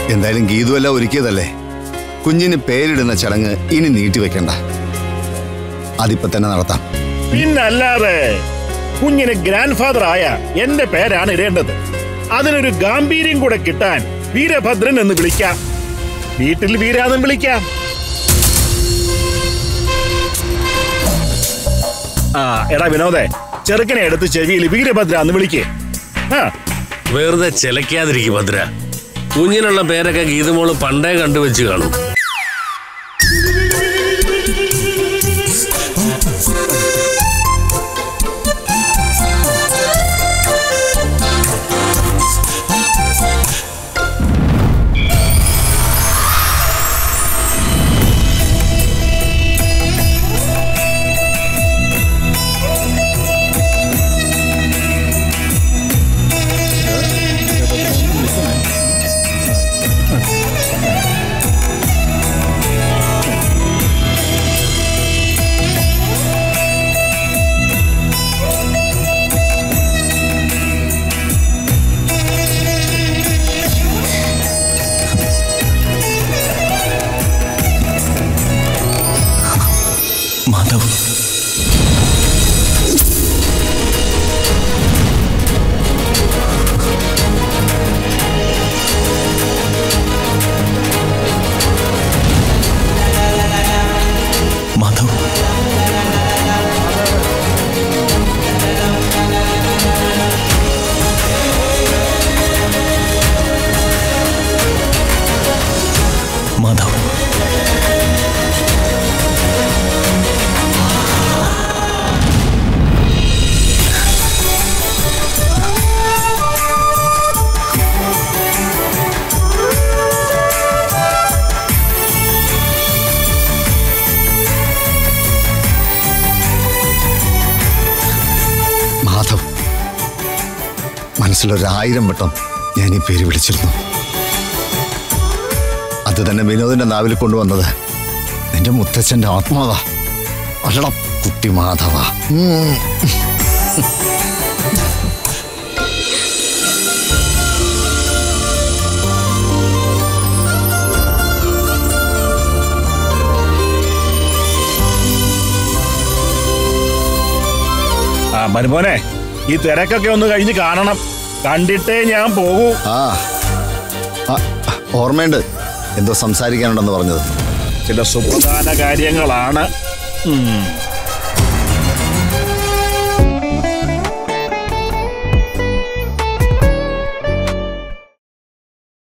എന്തായാലും ഗീതുവെല്ലാം ഒരുക്കിയതല്ലേ കുഞ്ഞിന് പേരിടുന്ന ചടങ്ങ് ഇനി നീട്ടിവെക്കണ്ട അതിപ്പോ തന്നെ നടത്താം പിന്നല്ലാതെ കുഞ്ഞിന് ഗ്രാൻഡ് ഫാദർ ആയ എന്റെ പേരാണ് ഇടേണ്ടത് അതിനൊരു ഗാംഭീര്യം കൂടെ കിട്ടാൻ വീരഭദ്രൻ എന്ന് വിളിക്കാം വീട്ടിൽ വീരാന്നും വിളിക്കാം ആ എടാ വിനോദേ ചെറുക്കനെ എടുത്ത് ചെവിയിൽ വീരഭദ്ര എന്ന് വിളിക്കേ ആ വെറുതെ ചിലക്കാതിരിക്കും ഭദ്ര കുഞ്ഞിനുള്ള പേരൊക്കെ ഗീതമോള് പണ്ടേ കണ്ടുവച്ച് കാണും മാധവ് മാധവ് മാധവ് മാധവ് മനസ്സിലൊരായിരം വട്ടം ഞാൻ ഈ പേര് വിളിച്ചിരുന്നു അത് തന്നെ വിനോദിന്റെ നാവിൽ കൊണ്ടുവന്നത് നിന്റെ മുത്തച്ഛന്റെ ആത്മാവ അല്ലട കുട്ടി മാധവ ഉം. ആ മരുമോനെ ഈ തിരക്കൊക്കെ ഒന്ന് കഴിഞ്ഞ് കാണണം കണ്ടിട്ടേ ഞാൻ പോകൂ ആ ആ, ഓർമ്മയുണ്ട് എന്തോ സംസാരിക്കാനുണ്ടെന്ന് പറഞ്ഞത് ചില സുപ്രധാന കാര്യങ്ങളാണ് ഉം.